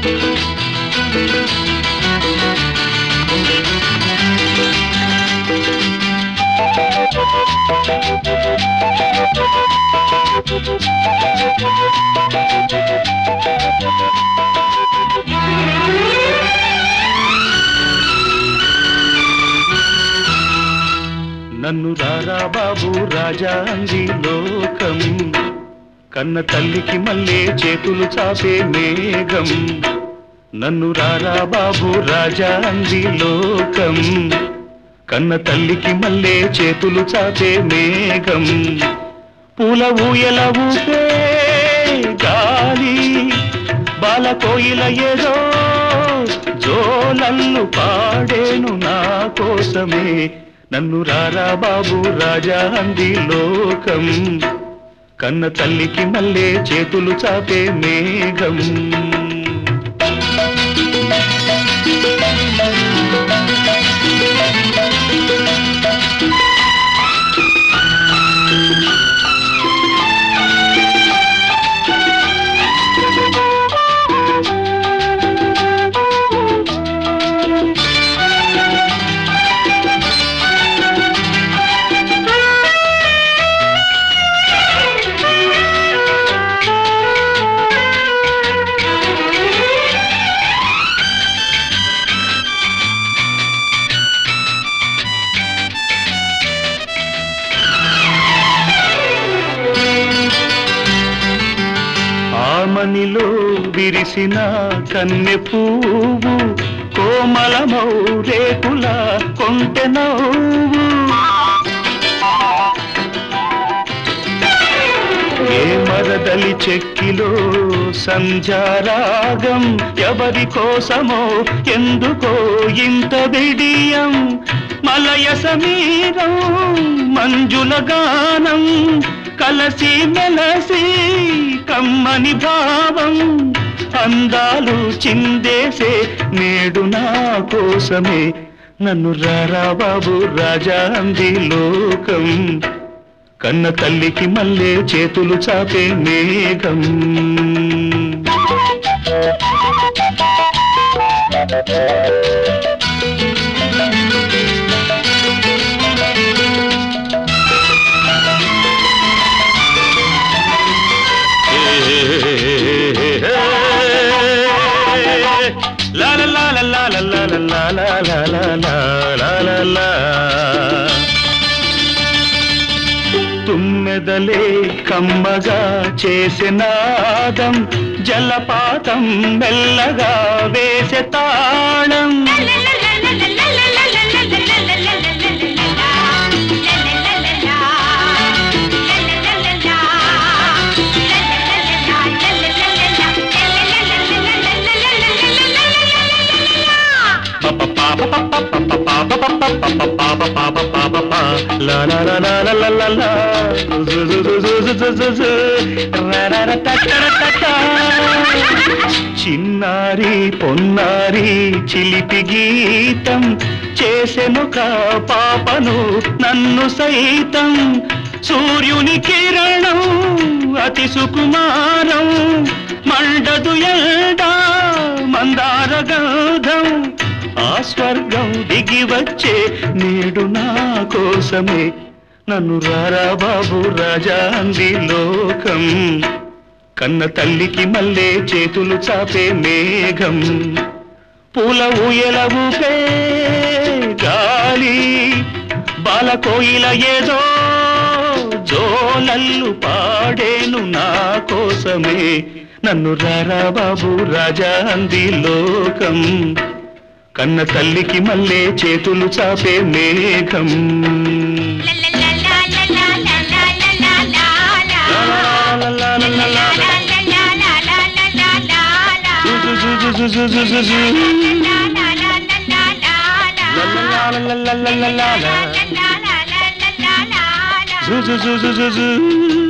నన్ను రారా బాబు రాజా అంది లోకం కన్న తల్లికి మళ్ళీ చేతులు చాపే మేఘం నన్ను రారా బాబు రాజా అంది లోకం కన్న తల్లికి మళ్ళీ చేతులు చాపే మేఘం పూల ఊయల ఊపే గాలి బాల కోయిల ఏదో జోలల్లు పాడేను నా కోసమే నన్ను రారా బాబు రాజా అంది లోకం కన్న తల్లికి మళ్ళీ చేతులు చాపే మేఘం ఆమనిలో విరిసిన కన్నె పువ్వు కోమలమౌ రేకుల కొంటె నవ్వు ఏ మరదలి చెక్కిలో సంధ్యారాగం ఎవరి కోసమో ఎందుకో ఇంత బిడియం మలయ సమీరం మంజుల గానం కలసి మెలసి కమ్మని భావం అందాలు చిందేసే నేడు నా కోసమే నన్ను రారా బాబు రాజా అంది లోకం కన్న తల్లికి మళ్ళీ చేతులు చాపే మేఘం లా లా లా లా లా లా లా లా లా లా లా లా లా లా తుమ్మెదలే కమ్మగా చేసినాదం జలపాతం మెల్లగా వేసే తాళం లా లా లా లా లా లా లా లా. జు జు జు జు జు జు జు జు. రా రా రా ట ట ర ట ట. చిన్నారి పొన్నారి చిలిపి గీతం చేసెను కా పాపను నన్ను సైతం సూర్యుని కిరణం అతి సుకుమారం మండదు ఎండా మందార గంధం ఆ స్వర్గం దిగి వచ్చే నేడు నా కోసమే నన్ను రారా బాబు రాజా అంది లోకం కన్న తల్లికి మళ్ళీ చేతులు చాపే మేఘం పూల ఊయల ఊపే గాలి బాల కోయిల ఏదో జోలల్లు పాడేను నా కోసమే నన్ను రారా బాబు రాజా అంది లోకం కన్న తల్లికి మళ్ళీ చేతులు చాపే మేఘం లా లా లా లా లా లా లా. జు జు జు జు జు జు జు జు. లా లా లా లా లా లా లా లా లా. జు జు జు జు జు జు.